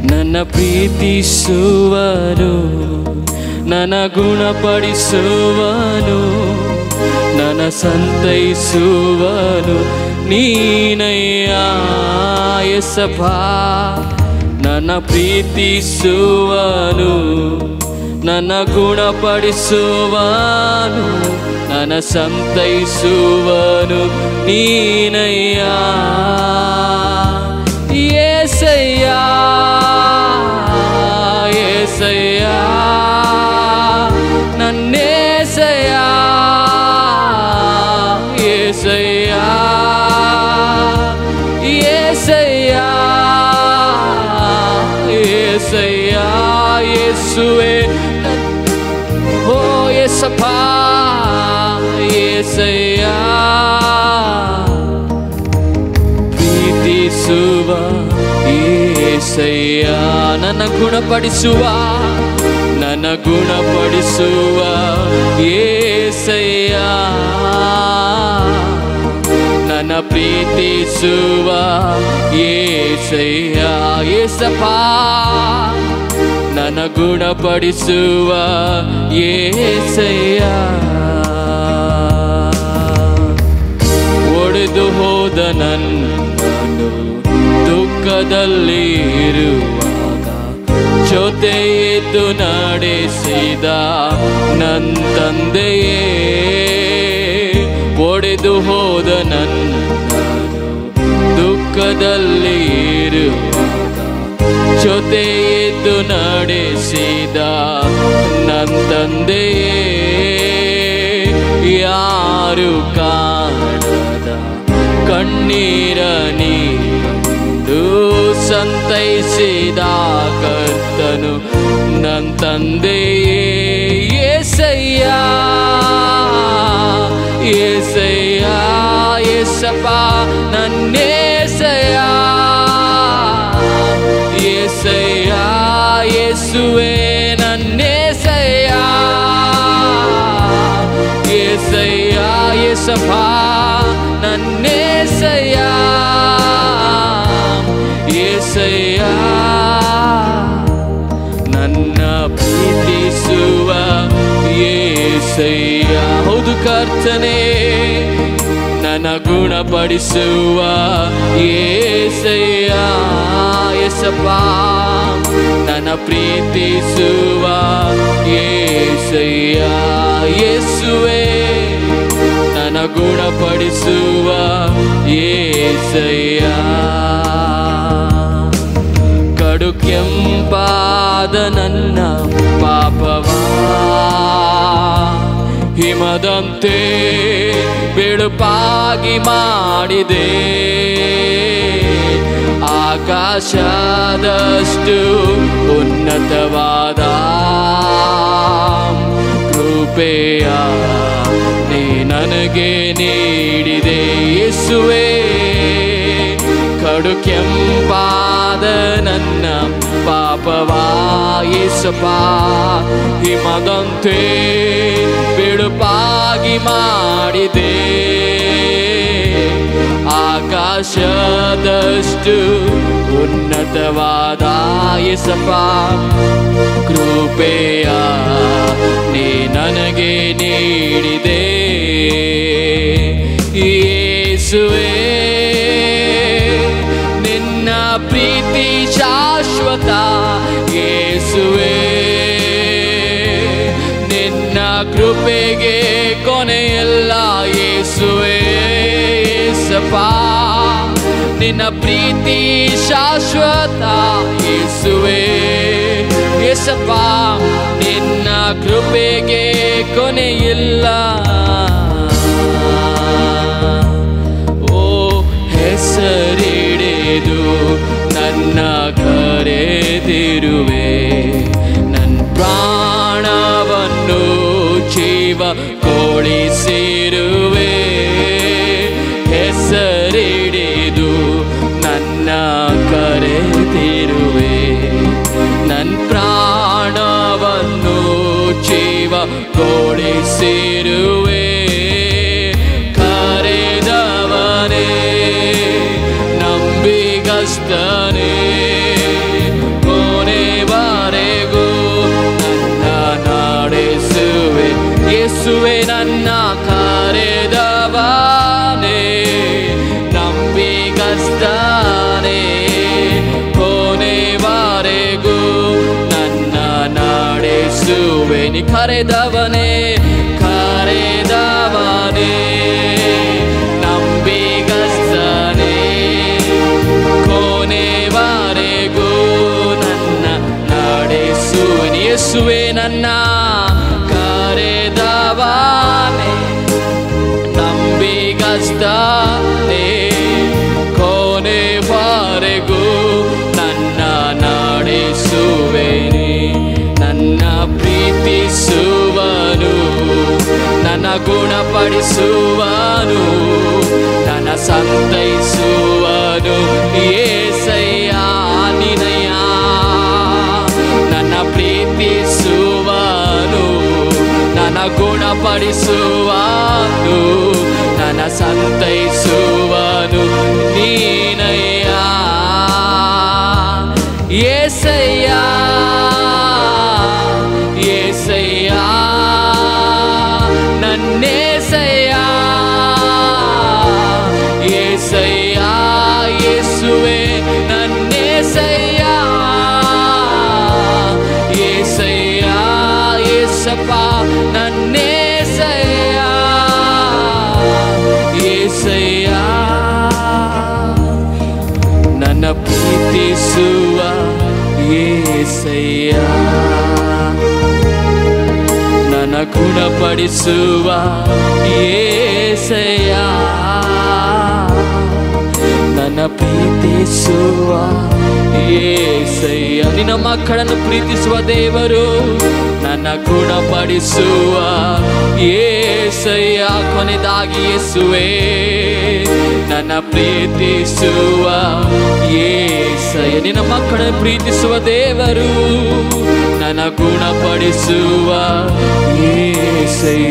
ನನ್ನ ಪ್ರೀತಿಸುವನು ನನ್ನ ಗುಣಪಡಿಸುವನು ನನ್ನ ಸಂತೈಸುವನು ನೀನಯ್ಯ ಎಸಪ್ಪ ನನ್ನ ಪ್ರೀತಿಸುವನು ನನ್ನ ಗುಣಪಡಿಸುವನು ನನ್ನ ಸಂತೈಸುವನು ನೀನಯ್ಯ ಏಸಯ್ಯ ಏಸಯ್ಯ ನನ್ನೇಸಯ್ಯ ಏಸಯ್ಯ ಏಸಯ್ಯ ಏಸಯ್ಯ ಯೇಸುವೆ ಓ ಏಸಪ್ಪ ಏಸಯ್ಯ ಪ್ರೀತಿಸುವ ಏಸಯ್ಯ ನನ್ನ ಗುಣಪಡಿಸುವ ನನ್ನ ಗುಣಪಡಿಸುವ ಏಸಯ್ಯ ನನ್ನ ಪ್ರೀತಿಸುವ ಏಸಯ್ಯ ಏಸಪ್ಪ ನನ್ನ ಗುಣಪಡಿಸುವ ಏಸಯ್ಯ ಒಡೆದು ಹೋದ ನನ್ನನ್ನು ದುಃಖದಲ್ಲಿ ಇರುವಾಗ ಜೊತೆ ಎದ್ದು ನಡೆಸಿದ ನನ್ನ ತಂದೆಯೇ ಒಡೆದು ಹೋದ ನನ್ನನ್ನು ದುಃಖದಲ್ಲಿ ಇರುವಾಗ ಜೊತೆ ಎದ್ದು ನಡೆಸಿದ ನನ್ನ ತಂದೆಯೇ ಯಾರು ಕಾಣದ ಕಣ್ಣೀರ ನೀರು ಸಂತೈಸಿದ ಕರ್ತನು ನನ್ನ ತಂದೆಯೇ ಏಸಯ್ಯ ಏಸಯ್ಯ ಏಸಪ್ಪ ನನ್ನೇಸಯ್ಯ ಏಸಯ್ಯ ಯೇಸುವೆ ನನ್ನೇಸಯ್ಯ ಏಸಯ್ಯ ಏಸಪ್ಪ ನನ್ನೇಸಯ್ಯ ಏಸಯ್ಯ ನನ್ನ ಪ್ರೀತಿಸುವ ಏಸಯ್ಯ ಹೌದು ಕರ್ತನೆ ನನ್ನ ಗುಣಪಡಿಸುವ ಏಸಯ್ಯ ಎಸಪ್ಪ ನನ್ನ ಪ್ರೀತಿಸುವ ಏಸಯ್ಯ ಯೇಸುವೆ ನನ್ನ ಗುಣಪಡಿಸುವ ಏಸಯ್ಯ ಕಡು ಕೆಂಪಾದ ನನ್ನ ಪಾಪವಾ ಹಿಮದಂತೆ ಬಿಳುಪಾಗಿ ಮಾಡಿದೆ ಆಕಾಶದಷ್ಟು ಉನ್ನತವಾದ ಕೃಪೆಯ ನೀ ನನಗೆ ನೀಡಿದೆ ಯೇಸುವೆ ಕಡು ಕೆಂಪಾದ ನನ್ನ ಪಾಪವಾಯಿಸಪ್ಪ ಹಿಮದಂತೆ ಬಿಡುಪಾಗಿ ಮಾಡಿದೆ ಆಕಾಶದಷ್ಟು ಉನ್ನತವಾದ ಯೇಸಪ್ಪ ಕೃಪೆಯ ನೀ ನನಗೆ ನೀಡಿದೆ ಯೇಸುವೆ ನಿನ್ನ ಪ್ರೀತಿ ಶಾಶ್ವತ ಯೇಸುವೆ ನಿನ್ನ ಕೃಪೆಗೆ ಕೊನೆಯಲ್ಲ ಯೇಸುವೆ ಯೇಸಪ್ಪ ನಿನ್ನ ಪ್ರೀತಿ ಶಾಶ್ವತ ಯೇಸುವೆ ಯೇಸಪ್ಪ ನಿನ್ನ ಕೃಪೆಗೆ ಕೊನೆಯಿಲ್ಲ ಓ ಹೆಸರಿಡಿದು ನನ್ನ ಕರೆದಿರುವೆ ನನ್ನ ಪ್ರಾಣವನ್ನು ಜೀವ ಕೊಳಿಸಿರುವೆ ಹೆಸರಿಡಿದು ನನ್ನ ಕರೆದಿರುವೆ ನನ್ನ ಪ್ರಾಣವನ್ನು ಜೀವ ಕೊಡಿಸಿರುವೆ ಕರೆದವನೇ ನಂಬಿಗಸ್ತನೇ ಓ ನೀ ಕರೆದವನೇ ಕರೆದವನೇ ನಂಬಿಗಸ್ತನೇ ಕೊನೆವರೆಗೂ ನನ್ನ ನಡೆಸು ಯೇಸುವೆ ನನ್ನ ಕರೆದವನೇ ನಂಬಿಗಸ್ತನೇ ಕೊನೆವರೆಗೂ ನನ್ನ ನಡೆಸುವೆನೆ ನನ್ನ ಪ್ರೀತಿಸುವನು ನನ್ನ ಗುಣಪಡಿಸುವನು ನನ್ನ ಸಂತೈಸುವನು ಏಸಯ್ಯ ನಿನಯ ನನ್ನ ಪ್ರೀತಿಸುವನು ನನ್ನ ಗುಣಪಡಿಸುವನು ನನ್ನ ಸಂತೈಸುವನು ನೀನಯ್ಯ ಏಸಯ್ಯ ಏಸಯ್ಯ ನನ್ನೇಸಯ್ಯ ಏಸಯ್ಯ ಯೇಸುವೆ ನನ್ನೇಸಯ್ಯ ಏಸಯ್ಯ ಏಸಪ್ಪ ನನ್ನೇಸಯ್ಯ ಏಸಯ್ಯ ನನ್ನ ಪ್ರೀತಿಸುವ ಏಸಯ್ಯ ನನ್ನ ಗುಣಪಡಿಸುವ ಏಸಯ್ಯ ನನ್ನ ಪ್ರೀತಿಸುವ ಏಸಯ್ಯ ನಿನ್ನ ಮಕ್ಕಳನ್ನು ಪ್ರೀತಿಸುವ ದೇವರು ನನ್ನ ಗುಣಪಡಿಸುವ ಏಸಯ್ಯ ಕೊನೆದಾಗಿ ಯೇಸುವೆ ನನ್ನ ಪ್ರೀತಿಸುವ ಏಸಯ್ಯ ನಿನ್ನ ಮಕ್ಕಳನ್ನು ಪ್ರೀತಿಸುವ ದೇವರು ನನ್ನ ಗುಣಪಡಿಸುವ ಏಸಯ್ಯ